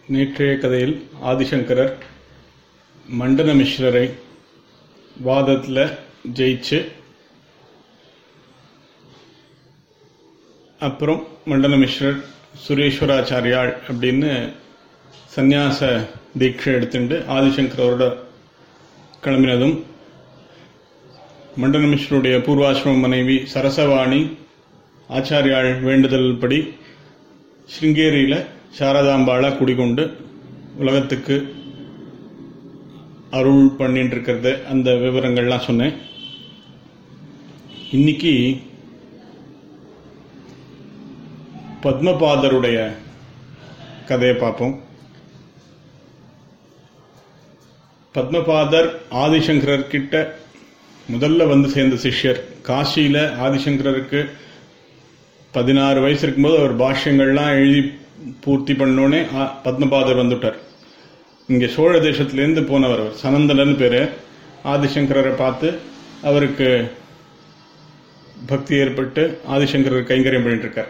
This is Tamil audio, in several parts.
நேற்றைய கதையில் ஆதிசங்கரர் மண்டன மிஸ்ரரை வாதத்தில் ஜெயிச்சு அப்புறம் மண்டன மிஸ்ரர் சுரேஸ்வராச்சாரியாள் அப்படின்னு சந்நியாச தீட்சை எடுத்துட்டு ஆதிசங்கரோட கிளம்பினதும் மண்டன மிஸ்ருடைய பூர்வாசிரம மனைவி சரசவாணி ஆச்சாரியாள் வேண்டுதல் படி ஸ்ருங்கேரியில் சாரதாம்பாளா குடிகொண்டு உலகத்துக்கு அருள் பண்ணிட்டு இருக்கிறது அந்த விவரங்கள்லாம் சொன்னேன் இன்னைக்கு பத்மபாதருடைய கதையை பார்ப்போம் பத்மபாதர் ஆதிசங்கரர் கிட்ட முதல்ல வந்து சேர்ந்த சிஷ்யர் காசியில ஆதிசங்கரருக்கு பதினாறு வயசு இருக்கும்போது அவர் பாஷ்யங்கள்லாம் எழுதி பூர்த்தி பண்ணோடனே பத்மபாதர் வந்துட்டார் இங்கே சோழ தேசத்திலேருந்து போனவர் அவர் சனந்தலன் பேர் ஆதிசங்கரரை பார்த்து அவருக்கு பக்தி ஏற்பட்டு ஆதிசங்கரர் கைங்கரியம் பண்ணிட்டு இருக்கார்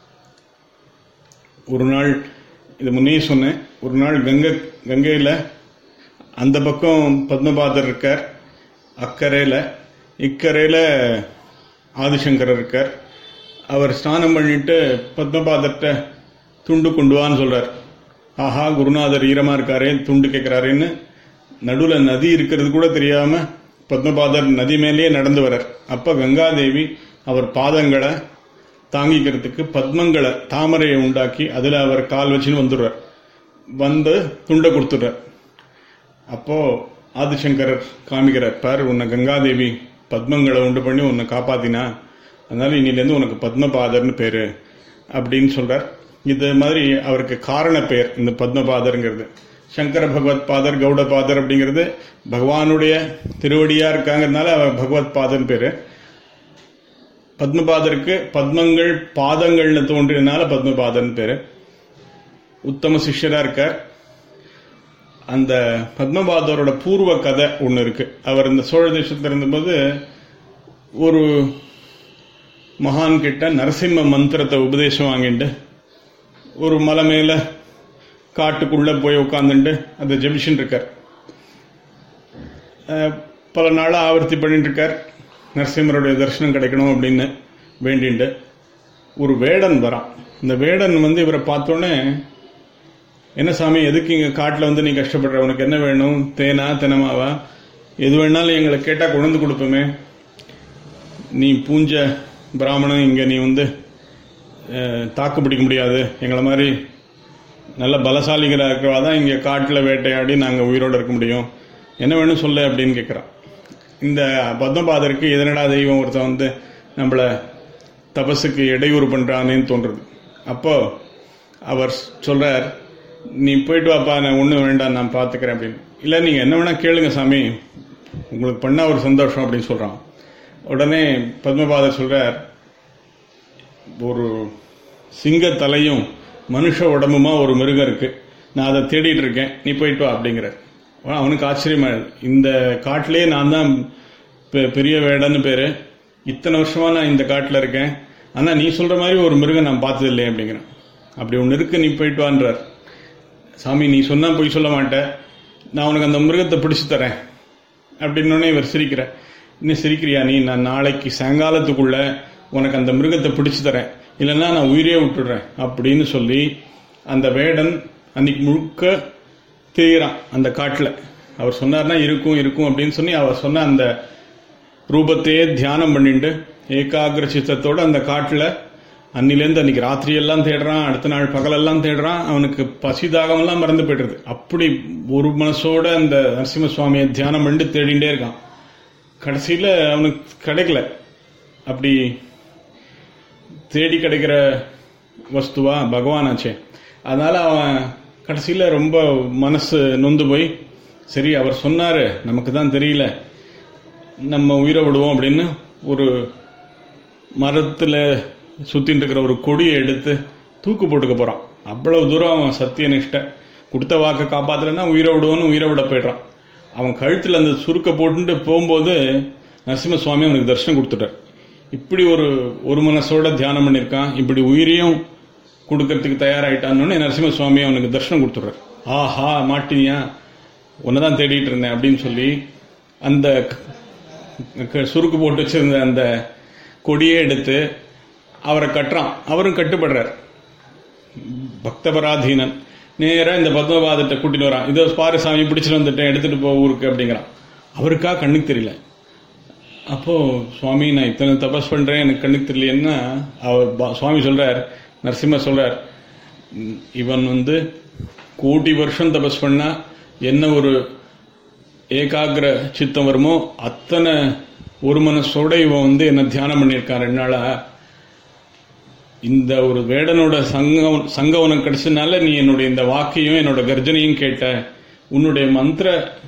ஒரு நாள் இது முன்னே சொன்னேன் ஒரு நாள் கங்கை கங்கையில் அந்த பக்கம் பத்மபாதர் இருக்கார் அக்கறையில் இக்கரையில் ஆதிசங்கரர் இருக்கார் அவர் ஸ்நானம் பண்ணிட்டு பத்மபாதர்கிட்ட துண்டு கொண்டு வான்னு சொல்றார் ஆஹா குருநாதர் ஈரமா இருக்காரே துண்டு கேட்கிறாருன்னு நடுவில் நதி இருக்கிறது கூட தெரியாம பத்மபாதர் நதி மேலேயே நடந்து வர்றார் அப்ப கங்காதேவி அவர் பாதங்களை தாங்கிக்கிறதுக்கு பத்மங்களை தாமரையை உண்டாக்கி அதுல அவர் கால் வச்சுன்னு வந்துடுறார் வந்து துண்டை கொடுத்துடுறார் அப்போ ஆதிசங்கரர் காமிக்கிறார் பார் உன்னை கங்காதேவி பத்மங்களை உண்டு பண்ணி உன்னை காப்பாத்தினா அதனால இன்னிலேருந்து உனக்கு பத்மபாதர்னு பேரு அப்படின்னு சொல்றார் இது மாதிரி அவருக்கு காரண பெயர் இந்த பத்மபாதர்ங்கிறது சங்கர பகவத் பாதர் கௌட பாதர் அப்படிங்கிறது பகவானுடைய திருவடியா இருக்காங்கிறதுனால அவர் பகவத் பாதர் பேரு பத்மபாதருக்கு பத்மங்கள் பாதங்கள்னு தோன்றினால பத்மபாதன் பேரு உத்தம சிஷ்யரா இருக்கார் அந்த பத்மபாதரோட பூர்வ கதை ஒன்று இருக்கு அவர் இந்த சோழ தேசத்தில் இருந்தபோது ஒரு மகான் கிட்ட நரசிம்ம மந்திரத்தை உபதேசம் வாங்கிட்டு ஒரு மலை மேல காட்டுக்குள்ள போய் உட்காந்துட்டு அதை ஜெபிச்சுட்டு இருக்கார் பல நாளாக ஆவர்த்தி பண்ணிட்டு இருக்கார் நரசிம்மருடைய தரிசனம் கிடைக்கணும் அப்படின்னு வேண்டிண்டு ஒரு வேடன் வரான் இந்த வேடன் வந்து இவரை பார்த்தோன்னே என்ன சாமி எதுக்கு இங்கே காட்டில் வந்து நீ கஷ்டப்படுற உனக்கு என்ன வேணும் தேனா தெனமாவா எது வேணாலும் எங்களை கேட்டால் கொண்டு கொடுப்போமே நீ பூஞ்ச பிராமணன் இங்கே நீ வந்து தாக்கு பிடிக்க முடியாது எங்களை மாதிரி நல்ல பலசாலிகளாக இருக்கிறவா தான் இங்கே காட்டில் வேட்டையாடி நாங்கள் உயிரோடு இருக்க முடியும் என்ன வேணும் சொல்ல அப்படின்னு கேட்குறான் இந்த பத்மபாதருக்கு எதனடா தெய்வம் ஒருத்தன் வந்து நம்மளை தபஸுக்கு இடையூறு பண்ணுறானேன்னு தோன்றுறது அப்போ அவர் சொல்கிறார் நீ போயிட்டு வாப்பா நான் ஒன்றும் வேண்டாம் நான் பார்த்துக்கிறேன் அப்படின்னு இல்லை நீங்கள் என்ன வேணால் கேளுங்க சாமி உங்களுக்கு பண்ணால் ஒரு சந்தோஷம் அப்படின்னு சொல்கிறான் உடனே பத்மபாதர் சொல்கிறார் ஒரு சிங்க தலையும் மனுஷ உடம்புமா ஒரு மிருகம் இருக்கு நான் அதை தேடிட்டு இருக்கேன் நீ போயிட்டு வா அப்படிங்கிற அவனுக்கு ஆச்சரியமா இந்த காட்டிலே நான் தான் பெரிய வேடன்னு பேரு இத்தனை வருஷமா நான் இந்த காட்டில் இருக்கேன் ஆனால் நீ சொல்ற மாதிரி ஒரு மிருகம் நான் பார்த்தது இல்லை அப்படிங்கிறேன் அப்படி ஒன்று இருக்கு நீ போயிட்டு வான்றார் சாமி நீ சொன்னா போய் சொல்ல மாட்டேன் நான் உனக்கு அந்த மிருகத்தை பிடிச்சு தரேன் அப்படின்னோடனே இவர் சிரிக்கிற இன்னும் சிரிக்கிறியா நீ நான் நாளைக்கு சாயங்காலத்துக்குள்ள உனக்கு அந்த மிருகத்தை பிடிச்சு தரேன் இல்லைன்னா நான் உயிரே விட்டுடுறேன் அப்படின்னு சொல்லி அந்த வேடன் அன்னைக்கு முழுக்க தெரிகிறான் அந்த காட்டில் அவர் சொன்னார்னா இருக்கும் இருக்கும் அப்படின்னு சொல்லி அவர் சொன்ன அந்த ரூபத்தையே தியானம் பண்ணிட்டு ஏகாகிர சித்தத்தோட அந்த காட்டில் அன்னிலேருந்து அன்னைக்கு ராத்திரியெல்லாம் தேடுறான் அடுத்த நாள் பகலெல்லாம் தேடுறான் அவனுக்கு பசி தாகமெல்லாம் மறந்து போய்டுறது அப்படி ஒரு மனசோட அந்த நரசிம்ம சுவாமியை தியானம் பண்ணிட்டு தேடிண்டே இருக்கான் கடைசியில் அவனுக்கு கிடைக்கல அப்படி தேடி கிடைக்கிற வஸ்துவா பகவானாச்சே அதனால அவன் கடைசியில் ரொம்ப மனசு நொந்து போய் சரி அவர் சொன்னாரு நமக்கு தான் தெரியல நம்ம உயிரை விடுவோம் அப்படின்னு ஒரு மரத்தில் சுத்தின்னு இருக்கிற ஒரு கொடியை எடுத்து தூக்கு போட்டுக்க போறான் அவ்வளவு தூரம் அவன் சத்திய நிஷ்ட கொடுத்த வாக்கை காப்பாத்தலன்னா உயிரை விடுவோன்னு உயிரை விட போயிடுறான் அவன் கழுத்தில் அந்த சுருக்க போட்டுட்டு போகும்போது நரசிம்ம சுவாமி அவனுக்கு தரிசனம் கொடுத்துட்டார் இப்படி ஒரு ஒரு மனசோட தியானம் பண்ணியிருக்கான் இப்படி உயிரையும் கொடுக்கறதுக்கு தயாராயிட்டான்னு நரசிம்ம சுவாமி அவனுக்கு தர்ஷனம் கொடுத்துட்றார் ஆஹா மாட்டினியா உன்னதான் தேடிட்டு இருந்தேன் அப்படின்னு சொல்லி அந்த க- சுருக்கு போட்டு வச்சிருந்த அந்த கொடியை எடுத்து அவரை கட்டுறான் அவரும் கட்டுப்படுறார் பக்தபராதீனன் நேரா இந்த பத்மபாதத்தை கூட்டிட்டு வரான் இதோ பாரு சாமி பிடிச்சிட்டு வந்துட்டேன் எடுத்துட்டு போ ஊருக்கு அப்படிங்கிறான் அவருக்கா கண்ணுக்கு தெரியல அப்போ சுவாமி நான் இத்தனை தபஸ் பண்றேன் எனக்கு கண்ணுக்கு தெரியலன்னா அவர் பா- சுவாமி சொல்றார் நரசிம்மர் சொல்றார் "ம், இவன் வந்து கோடி வருஷம் தபஸ் பண்ணா என்ன ஒரு ஏகாகிர சித்தம் வருமோ அத்தனை ஒரு மனசோட இவன் வந்து என்ன தியானம் பண்ணியிருக்கான் ரெண்டு நாளா இந்த ஒரு வேடனோட சங்கம் சங்கம் உனக்கு கிடைச்சதுனால நீ என்னுடைய இந்த வாக்கையும் என்னோட கர்ஜனையும் கேட்ட உன்னுடைய மந்திர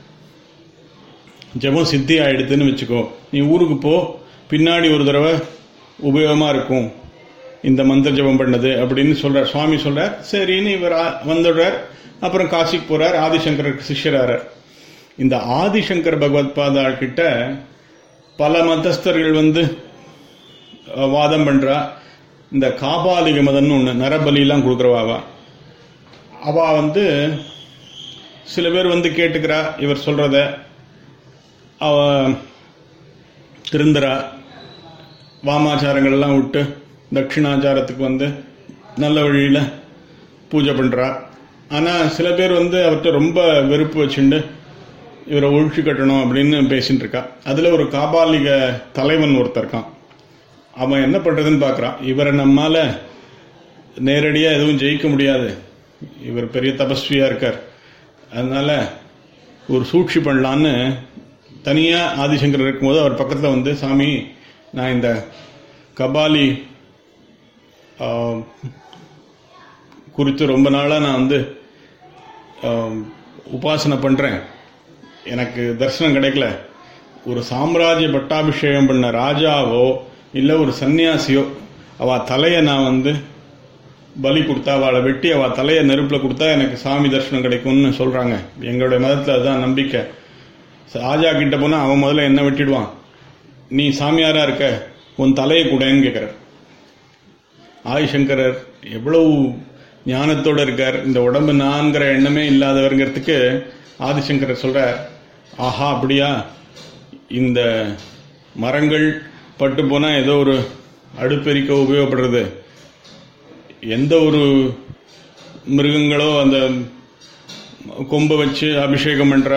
ஜெபம் சித்தி ஆயிடுதுன்னு வச்சுக்கோ நீ ஊருக்கு போ பின்னாடி ஒரு தடவை உபயோகமா இருக்கும் இந்த மந்திர ஜெபம் பண்ணது அப்படின்னு சொல்றார் சுவாமி சொல்றார் சரின்னு இவர் ஆ- வந்துடுறார் அப்புறம் காசிக்கு போறார் ஆதிசங்கருக்கு சிஷ்யராகிறார் இந்த ஆதிசங்கர் பகவத் பாதா கிட்ட பல மதஸ்தர்கள் வந்து அஹ், வாதம் பண்றா இந்த காபாலிக மதம்னு ஒன்று நரபலிலாம் கொடுக்குறவாவா அவ வந்து சில பேர் வந்து கேட்டுக்கிறா இவர் சொல்றத அவ திருந்தரா வாமாச்சாரங்கள்லாம் விட்டு தட்சிணாச்சாரத்துக்கு வந்து நல்ல வழியில பூஜை பண்றா ஆனா சில பேர் வந்து அவர்கிட்ட ரொம்ப வெறுப்பு வச்சுண்டு இவரை ஒழிச்சு கட்டணும் அப்படின்னு பேசிட்டு இருக்கா அதுல ஒரு காபாலிக தலைவன் ஒருத்தர் இருக்கான் அவன் என்ன பண்றதுன்னு பார்க்கறான் இவரை நம்மால நேரடியா எதுவும் ஜெயிக்க முடியாது இவர் பெரிய தபஸ்வியா இருக்கார் அதனால ஒரு சூழ்ச்சி பண்ணலான்னு தனியா ஆதிசங்கர் இருக்கும்போது அவர் பக்கத்துல வந்து சாமி நான் இந்த கபாலி ஆ, குறித்து ரொம்ப நாளா நான் வந்து ஆ, உபாசனை பண்றேன் எனக்கு தரிசனம் கிடைக்கல ஒரு சாம்ராஜ்ய பட்டாபிஷேகம் பண்ண ராஜாவோ இல்ல ஒரு சன்னியாசியோ அவ தலைய நான் வந்து பலி கொடுத்தா அவளை வெட்டி அவ தலைய நெருப்புல கொடுத்தா எனக்கு சாமி தரிசனம் கிடைக்கும்னு சொல்றாங்க எங்களுடைய மதத்துல அதுதான் நம்பிக்கை ராஜா கிட்ட போனா அவன் முதல்ல என்ன வெட்டிடுவான் நீ சாமியாரா இருக்க உன் தலையை கூடன்னு கேட்கிறார் ஆதிசங்கரர் எவ்வளவு ஞானத்தோட இருக்கார் இந்த உடம்பு நான்கிற எண்ணமே இல்லாதவர்ங்கிறதுக்கு ஆதிசங்கரர் சொல்றார் ஆஹா அப்படியா இந்த மரங்கள் பட்டு போனா ஏதோ ஒரு அடுப்பெரிக்க உபயோகப்படுறது எந்த ஒரு மிருகங்களோ அந்த கொம்பை வச்சு அபிஷேகம் பண்றா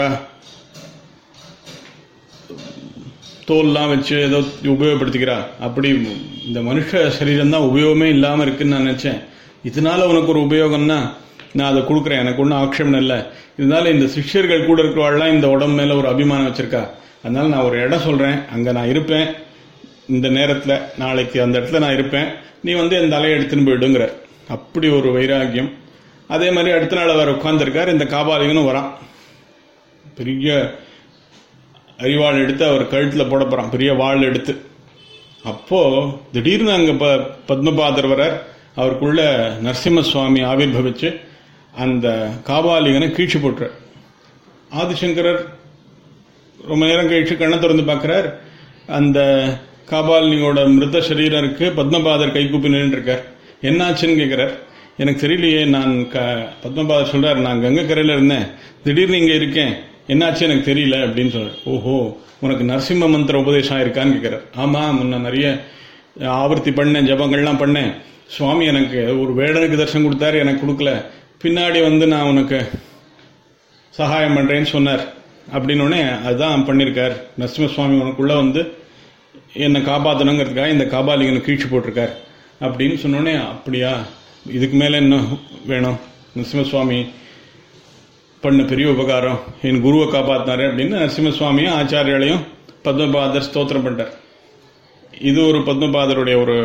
தோல்லாம் வச்சு ஏதோ உபயோகப்படுத்திக்கிறா அப்படி இந்த மனுஷ சரீரம் தான் உபயோகமே இல்லாம இருக்குன்னு நான் நினைச்சேன் இதனால உனக்கு ஒரு உபயோகம்னா நான் அதை கொடுக்குறேன் எனக்கு ஒன்றும் ஆக்ஷேபம் இல்லை இதனால இந்த சிஷ்யர்கள் கூட இருக்கிறவாள்லாம் இந்த உடம்பு மேல ஒரு அபிமானம் வச்சிருக்கா அதனால நான் ஒரு இடம் சொல்றேன் அங்க நான் இருப்பேன் இந்த நேரத்துல நாளைக்கு அந்த இடத்துல நான் இருப்பேன் நீ வந்து என் தலையை எடுத்துன்னு போயிடுங்கிற அப்படி ஒரு வைராகியம் அதே மாதிரி அடுத்த நாள் அவர் உட்கார்ந்திருக்கார் இந்த காபாலிகனும் வரான் பெரிய அரிவாள் எடுத்து அவர் கழுத்துல போட போறான் பெரிய வாள் எடுத்து அப்போ திடீர்னு அங்க ப- பத்மபாதர் வரார் அவருக்குள்ள நரசிம்ம சுவாமி ஆவிர்வவிச்சு அந்த காபாலிகனை கீழ்ச்சி போட்டுறார் ஆதிசங்கரர் ரொம்ப நேரம் கழிச்சு கண்ணை திறந்து பார்க்கிறார் அந்த காபாலினியோட மிருத சரீரம் இருக்கு பத்மபாதர் கைகூப்பி நின்று இருக்கார் என்னாச்சுன்னு கேட்கிறார் எனக்கு தெரியலையே நான் க பத்மபாதர் சொல்றார் நான் கங்கை கரையில இருந்தேன் திடீர்னு இங்க இருக்கேன் என்னாச்சு எனக்கு தெரியல அப்படின்னு சொல்றார் ஓஹோ உனக்கு நரசிம்ம மந்திர உபதேசம் இருக்கான்னு கேட்கிறார் ஆமா முன்ன நிறைய ஆவர்த்தி பண்ணேன் ஜபங்கள்லாம் பண்ணேன் சுவாமி எனக்கு ஒரு வேடனுக்கு தரிசனம் கொடுத்தாரு எனக்கு கொடுக்கல பின்னாடி வந்து நான் உனக்கு சகாயம் பண்றேன்னு சொன்னார் அப்படின்னு உடனே அதுதான் பண்ணியிருக்கார் நரசிம்ம சுவாமி உனக்குள்ள வந்து என்னை காப்பாற்றணுங்கிறதுக்காக இந்த காபாலிங்கனை கீழ்ச்சி போட்டிருக்கார் அப்படின்னு சொன்னோடனே அப்படியா இதுக்கு மேல என்ன வேணும் நரசிம்ம சுவாமி பண்ண பெரிய உபகாரம் என் குருவை காப்பாத்தினாரு அப்படின்னு நரசிம்ம சுவாமியும் ஆச்சாரியாலையும் பத்மபாதர் ஸ்தோத்திரம் பண்ணிட்டார் இது ஒரு பத்மபாதருடைய ஒரு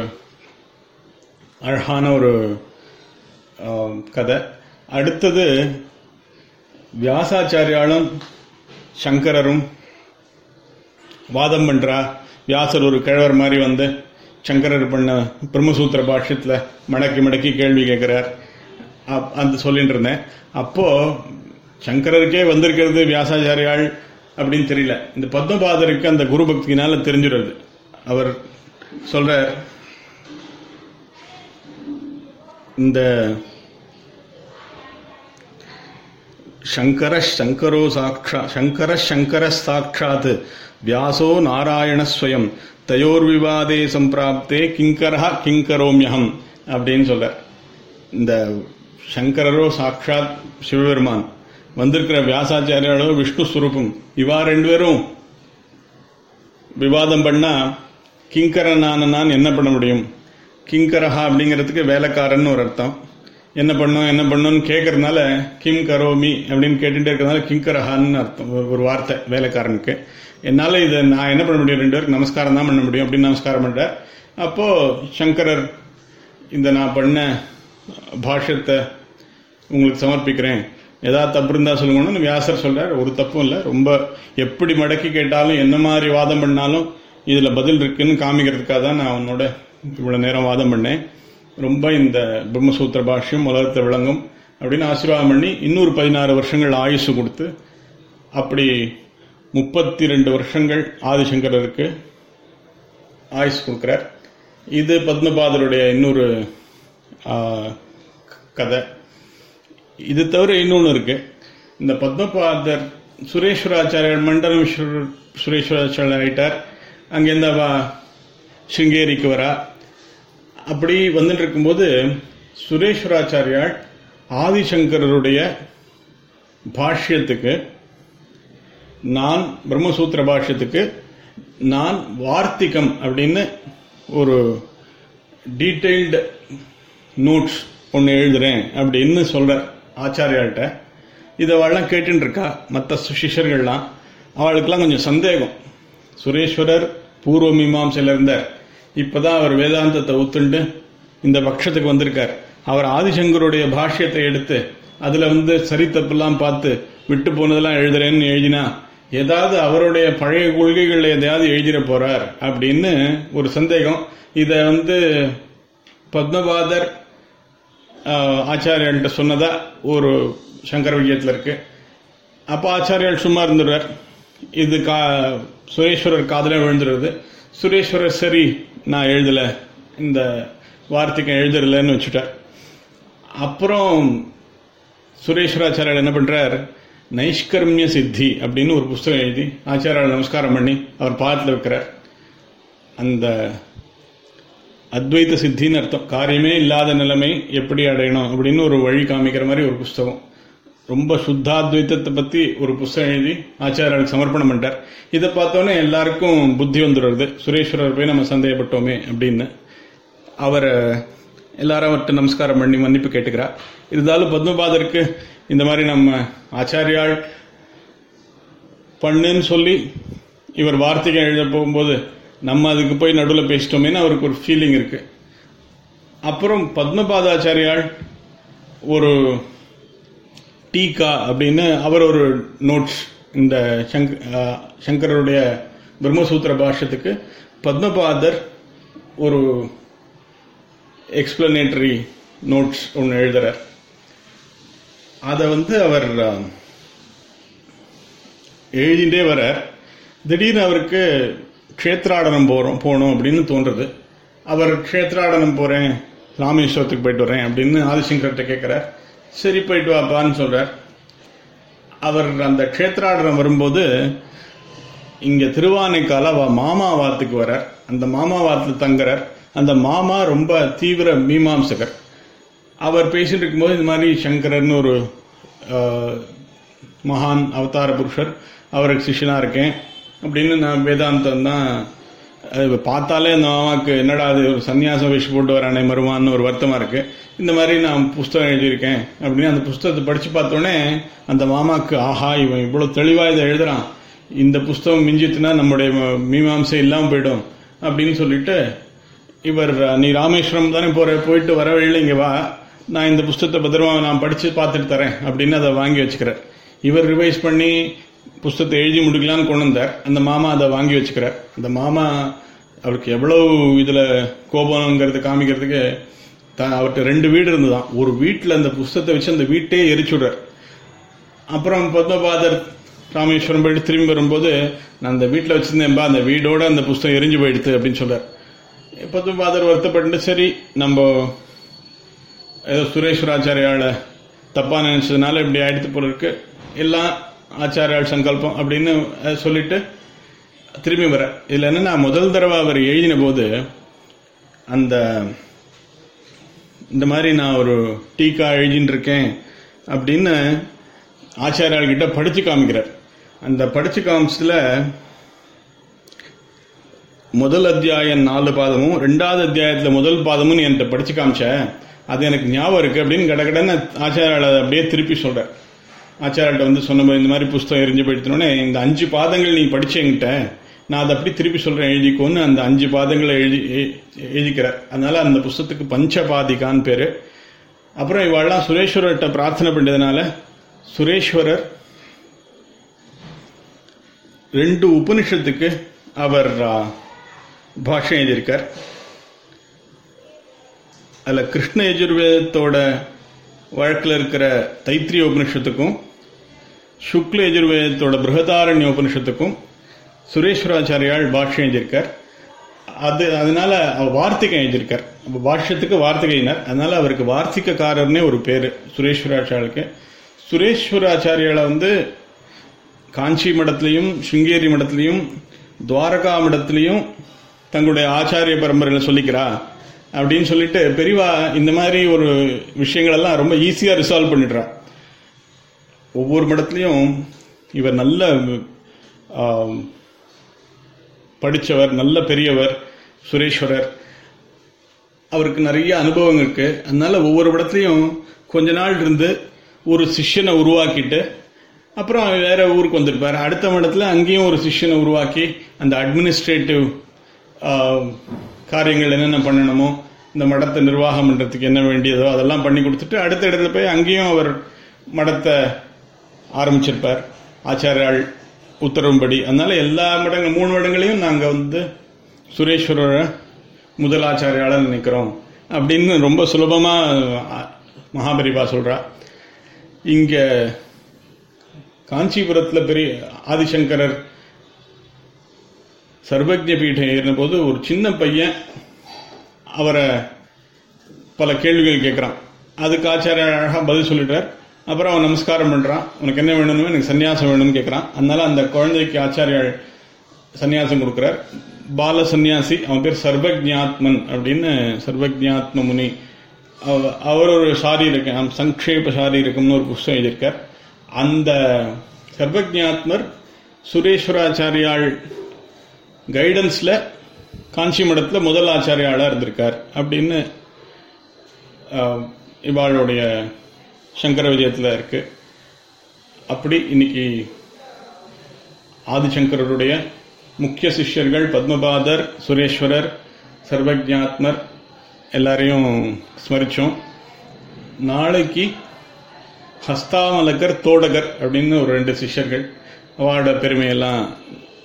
அழகான ஒரு ஆம், கதை அடுத்தது வியாசாச்சாரியாலும் சங்கரரும் வாதம் பண்றா வியாசர் ஒரு கிழவர் மாதிரி வந்து சங்கரர் பண்ண பிரம்மசூத்திர பாஷ்யத்துல மடக்கி மடக்கி கேள்வி கேட்கிறார் அப்- அந்த சொல்லிட்டு இருந்தேன் அப்போ சங்கரருக்கே வந்திருக்கிறது வியாசாச்சாரியாள் அப்படின்னு தெரியல இந்த பத்மபாதருக்கு அந்த குரு பக்தியினால தெரிஞ்சிடுறது அவர் சொல்றார் இந்த சங்கர சங்கரோ சாட்சா சங்கர சங்கர சாட்சாத் வியாசோ நாராயணஸ்வயம் தயோர் விவாதே சம்பிராப்தே கிங்கரா கிங்கரோமியகம் அப்படின்னு சொல்ற இந்த சங்கரரோ சாட்சாத் சிவபெருமான் வந்திருக்கிற வியாசாச்சாரியாலோ விஷ்ணு ஸ்வரூபம் இவா ரெண்டு பேரும் விவாதம் பண்ணா கிங்கரனான நான் என்ன பண்ண முடியும் கிங்கரஹா அப்படிங்கிறதுக்கு வேலைக்காரன் ஒரு அர்த்தம் என்ன பண்ணும் என்ன பண்ணும்னு கேட்கறதுனால கிம் கரோமி அப்படின்னு கேட்டுட்டே இருக்கிறதுனால கிங்கரஹான்னு அர்த்தம் ஒரு- ஒரு வார்த்தை வேலைக்காரனுக்கு என்னால இதை நான் என்ன பண்ண முடியும் ரெண்டு பேருக்கு நமஸ்காரம் தான் பண்ண முடியும் அப்படின்னு நமஸ்காரம் பண்றார் அப்போ சங்கரர் இந்த நான் பண்ண பாஷ்யத்தை உங்களுக்கு சமர்ப்பிக்கிறேன் ஏதாவது தப்பு இருந்தா சொல்லுங்கன்னு வியாசர் சொல்றார் ஒரு தப்பும் இல்லை ரொம்ப எப்படி மடக்கி கேட்டாலும் என்ன மாதிரி வாதம் பண்ணாலும் இதுல பதில் இருக்குன்னு காமிக்கிறதுக்காக தான் நான் உன்னோட இவ்வளவு நேரம் வாதம் பண்ணேன் ரொம்ப இந்த பிரம்மசூத்திர பாஷ்யம் உலகத்தை விளங்கும் அப்படின்னு ஆசீர்வாதம் பண்ணி இன்னொரு பதினாறு வருஷங்கள் ஆயுசு கொடுத்து அப்படி முப்பத்தி ரெண்டு வருஷங்கள் ஆதிசங்கரருக்கு ஆயுஸ் கொடுக்கிறார் இது பத்மபாதருடைய இன்னொரு ஆ, கதை இது தவிர இன்னொன்று இருக்கு இந்த பத்மபாதர் சுரேஸ்வராச்சாரியர் மண்டலம் சுர- சுரேஸ்வராச்சாரியர் ஆயிட்டார் அங்கேருந்து அவ சிங்கேரிக்கு வரா அப்படி வந்துட்டு இருக்கும்போது சுரேஸ்வராச்சாரியால் ஆதிசங்கரருடைய பாஷ்யத்துக்கு நான் பிரம்மசூத்திர பாஷ்யத்துக்கு நான் வார்த்திகம் அப்படின்னு ஒரு டீட்டெயில்டு நோட்ஸ் ஒன்று எழுதுறேன் அப்படின்னு சொல்ற ஆச்சாரியாள்கிட்ட இதை அவள்லாம் கேட்டுன்னு இருக்கா மற்ற சிஷ்யர்கள்லாம் அவளுக்கெல்லாம் கொஞ்சம் சந்தேகம் சுரேஸ்வரர் பூர்வ மீமாம்சையில் இருந்தார் இப்பதான் அவர் வேதாந்தத்தை ஒத்துண்டு இந்த பட்சத்துக்கு வந்திருக்கார் அவர் ஆதிசங்கருடைய பாஷ்யத்தை எடுத்து அதுல வந்து சரி தப்பெல்லாம் பார்த்து விட்டு போனதெல்லாம் எழுதுறேன்னு எழுதினா ஏதாவது அவருடைய பழைய கொள்கைகள் எதையாவது எழுதிட போறார் அப்படின்னு ஒரு சந்தேகம் இதை வந்து பத்மபாதர் ஆஹ், ஆச்சாரியாள்கிட்ட சொன்னதா ஒரு சங்கர விஜயத்தில் இருக்கு அப்ப ஆச்சாரியால் சும்மா இருந்துடுறார் இது கா சுரேஸ்வரர் காதல விழுந்துடுறது சுரேஸ்வரர் சரி நான் எழுதல இந்த வார்த்தைக்கு எழுதலன்னு வச்சுட்டார் அப்புறம் சுரேஸ்வராச்சாரியார் என்ன பண்றார் நைஷ்கர்மிய சித்தி அப்படின்னு ஒரு புஸ்தகம் எழுதி ஆச்சாரியால் நமஸ்காரம் பண்ணி அவர் பாதத்தில் வைக்கிறார் அந்த அத்வைத சித்தின்னு அர்த்தம் காரியமே இல்லாத நிலைமை எப்படி அடையணும் அப்படின்னு ஒரு வழி காமிக்கிற மாதிரி ஒரு புஸ்தகம் ரொம்ப சுத்தாத்வைத்தத்தை பத்தி ஒரு புஸ்தகம் எழுதி ஆச்சாரியாளுக்கு சமர்ப்பணம் பண்ணிட்டார் இதை பார்த்தோன்னே எல்லாருக்கும் புத்தி வந்துடுறது சுரேஸ்வரர் போய் நம்ம சந்தேகப்பட்டோமே அப்படின்னு அவர் எல்லாரும் அவர்கிட்ட நமஸ்காரம் பண்ணி மன்னிப்பு கேட்டுக்கிறார் இருந்தாலும் பத்மபாதருக்கு இந்த மாதிரி நம்ம ஆச்சாரியாள் பண்ணுன்னு சொல்லி இவர் வார்த்தைக்கு எழுத போகும்போது நம்ம அதுக்கு போய் நடுவில் பேசிட்டோமேன்னு அவருக்கு ஒரு ஃபீலிங் இருக்கு அப்புறம் பத்மபாதாச்சாரியால் ஒரு டீகா அப்படின்னு அவர் ஒரு நோட்ஸ் இந்த சங்க அஹ், சங்கரருடைய பிரம்மசூத்திர பாஷ்யத்துக்கு பத்மபாதர் ஒரு எக்ஸ்பிளனேட்டரி நோட்ஸ் ஒன்று எழுதுறார் அதை வந்து அவர் அஹ், எழுதிட்டே வரார் திடீர்னு அவருக்கு க்ஷேத்ராடனம் போறோம் போகணும் அப்படின்னு தோன்றுது அவர் க்ஷேத்ராடனம் போறேன் ராமேஸ்வரத்துக்கு போயிட்டு வரேன் அப்படின்னு ஆதிசங்கர்கிட்ட கேட்கிறார் சரி போயிட்டு வாப்பான்னு சொல்றார் அவர் அந்த க்ஷேத்ராடனம் வரும்போது இங்க திருவானைக்கால அவ மாமா வாத்துக்கு வரார் அந்த மாமா வாத்துல தங்குறார் அந்த மாமா ரொம்ப தீவிர மீமாம்சகர் அவர் பேசிட்டு இருக்கும்போது இந்த மாதிரி சங்கரர்னு ஒரு ஆஹ், மகான் அவதார புருஷர் அவருக்கு சிஷ்யனா இருக்கேன் அப்படின்னு நான் வேதாந்தம் தான் அது பார்த்தாலே அந்த மாமாக்கு என்னடா அது ஒரு சன்னியாச வேஷம் போட்டு வரானே மருமான்னு ஒரு வருத்தமா இருக்கு இந்த மாதிரி நான் புஸ்தகம் எழுதியிருக்கேன் அப்படின்னு அந்த புஸ்தகத்தை படிச்சு பார்த்தோன்னே அந்த மாமாக்கு ஆஹா இவன் இவ்வளவு தெளிவா இதை எழுதுறான் இந்த புஸ்தகம் மிஞ்சித்துனா நம்முடைய ம- மீமாம்சை இல்லாம போயிடும் அப்படின்னு சொல்லிட்டு இவர் நீ ராமேஸ்வரம் தானே போற போயிட்டு வர வழியில இங்க வா நான் இந்த புஸ்தகத்தை பத்திரமா நான் படிச்சு பார்த்துட்டு தரேன் அப்படின்னு அதை வாங்கி வச்சுக்கிறார் இவர் ரிவைஸ் பண்ணி புஸ்தகத்தை எழுதி முடிக்கலாம்னு கொண்டு வந்தார் அந்த மாமா அதை வாங்கி வச்சுக்கிறார் அந்த மாமா அவருக்கு எவ்வளவு இதுல கோபம்ங்கிறது காமிக்கிறதுக்கு த- அவர்கிட்ட ரெண்டு வீடு இருந்துதான் ஒரு வீட்டுல அந்த புஸ்தகத்தை வச்சு அந்த வீட்டையே எரிச்சுடுறார் அப்புறம் பத்மபாதர் ராமேஸ்வரம் போயிட்டு திரும்பி வரும்போது நான் அந்த வீட்டில் வச்சிருந்தேன்பா அந்த வீடோட அந்த புஸ்தகம் எரிஞ்சு போயிடுது அப்படின்னு சொல்றார் பத்மபாதர் வருத்தப்பட்டு சரி நம்ம ஏதோ சுரேஸ்வராச்சாரியால தப்பா நினைச்சதுனால இப்படி ஆயிடுத்து போல இருக்கு எல்லாம் ஆச்சாரியால் சங்கல்பம் அப்படின்னு அஹ், சொல்லிட்டு திரும்பி வர இதுல என்னன்னா முதல் தடவை அவர் எழுதின போது அந்த இந்த மாதிரி நான் ஒரு டீக்கா எழுதின்னு இருக்கேன் அப்படின்னு ஆச்சாரியால் கிட்ட படிச்சு காமிக்கிறார் அந்த படிச்சு காமிச்சதுல முதல் அத்தியாயம் நாலு பாதமும் ரெண்டாவது அத்தியாயத்துல முதல் பாதமும் என்கிட்ட படிச்சு காமிச்ச அது எனக்கு ஞாபகம் இருக்கு அப்படின்னு கடகடன்னு ஆச்சாரியால் அதை அப்படியே திருப்பி சொல்றார் ஆச்சாரியால்ட்ட வந்து சொன்ன இந்த மாதிரி புஸ்தகம் எரிஞ்சு போயிடுத்தோடனே இந்த அஞ்சு பாதங்கள் நீ படிச்ச என்கிட்ட நான் அதை அப்படி திருப்பி சொல்றேன் எழுதிக்கோன்னு அந்த அஞ்சு பாதங்களை எழுதி எ- எழுதிக்கிறார் அதனால அந்த புஸ்தகத்துக்கு பஞ்சபாதிகான்னு பேரு அப்புறம் இவாள்லாம் சுரேஸ்வரர்கிட்ட பிரார்த்தனை பண்ணதுனால சுரேஸ்வரர் ரெண்டு உபனிஷத்துக்கு அவர் ஆ, பாஷ்யம் எழுதியிருக்கார் அதில் கிருஷ்ண யஜுர்வேதத்தோட வழக்கில் இருக்கிற தைத்திரிய உபனிஷத்துக்கும் சுக்ல யஜுர்வேதத்தோட பிருகதாரண்ய உபனிஷத்துக்கும் சுரேஸ்வராச்சாரியால் பாஷ்யம் எழுதியிருக்கார் அது அதனால அவர் வார்த்திகம் எழுதியிருக்கார் அப்ப பாஷ்யத்துக்கு வார்த்திகையினர் அதனால அவருக்கு வார்த்திகக்காரர்னே ஒரு பேரு சுரேஸ்வராச்சாரியாளுக்கு சுரேஸ்வராச்சாரியால வந்து காஞ்சி மடத்திலையும் சிங்கேரி மடத்திலையும் துவாரகா மடத்திலையும் தங்களுடைய ஆச்சாரிய பரம்பரையில சொல்லிக்கிறா அப்படின்னு சொல்லிட்டு பெரியவா இந்த மாதிரி ஒரு விஷயங்கள் எல்லாம் ரொம்ப ஈஸியா ரிசால்வ் பண்ணிடுறா ஒவ்வொரு மடத்துலையும் இவர் நல்ல ஆம், படிச்சவர் நல்ல பெரியவர் சுரேஸ்வரர் அவருக்கு நிறைய அனுபவம் இருக்கு அதனால ஒவ்வொரு இடத்துலையும் கொஞ்ச நாள் இருந்து ஒரு சிஷ்யனை உருவாக்கிட்டு அப்புறம் வேற ஊருக்கு வந்திருப்பாரு அடுத்த மடத்துல அங்கேயும் ஒரு சிஷ்யனை உருவாக்கி அந்த அட்மினிஸ்ட்ரேட்டிவ் காரியங்கள் என்னென்ன பண்ணணுமோ இந்த மடத்தை நிர்வாகம் பண்றதுக்கு என்ன வேண்டியதோ அதெல்லாம் பண்ணி கொடுத்துட்டு அடுத்த இடத்துல போய் அங்கேயும் அவர் மடத்தை ஆரம்பிச்சிருப்பார் ஆச்சாரியால் உத்தரவும்படி அதனால எல்லா மடங்கள் மூணு மடங்களையும் நாங்க வந்து சுரேஸ்வரரை முதல் ஆச்சாரியால நினைக்கிறோம் அப்படின்னு ரொம்ப சுலபமா அஹ், மகாபரிபா சொல்றா இங்க காஞ்சிபுரத்துல பெரிய ஆதிசங்கரர் சர்வஜ பீடம் ஏறின போது ஒரு சின்ன பையன் அவரை பல கேள்விகள் கேட்குறான் அதுக்கு ஆச்சாரிய அழகா பதில் சொல்லிட்டார் அப்புறம் அவன் நமஸ்காரம் பண்றான் உனக்கு என்ன வேணும்னு எனக்கு சன்னியாசம் வேணும்னு கேட்கறான் அதனால அந்த குழந்தைக்கு ஆச்சாரியார் சன்னியாசம் கொடுக்கிறார் பால சன்னியாசி அவன் பேர் சர்வஜாத்மன் அப்படின்னு சர்வஜாத்ம முனி அவ- அவர் ஒரு சாரீரகம் சங்கேப சாரீரகம்னு ஒரு புஸ்தகம் எழுதியிருக்கார் அந்த சர்வஜாத்மர் சுரேஸ்வராச்சாரியாள் கைடன்ஸ்ல காஞ்சி மடத்துல முதல் ஆச்சாரியாளா இருந்திருக்கார் அப்படின்னு ஆஹ், இவாளுடைய சங்கர விஜயத்துல இருக்கு அப்படி இன்னைக்கு ஆதிசங்கரருடைய முக்கிய சிஷ்யர்கள் பத்மபாதர் சுரேஸ்வரர் சர்வஜாத்மர் எல்லாரையும் ஸ்மரிச்சோம் நாளைக்கு ஹஸ்தாமலகர் தோடகர் அப்படின்னு ஒரு ரெண்டு சிஷ்யர்கள் அவளோட பெருமையெல்லாம்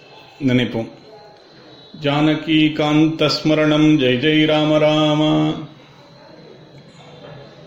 நினைப்போம் ஜானகி காந்த ஸ்மரணம் ஜெய் ஜெய் ராம ராமா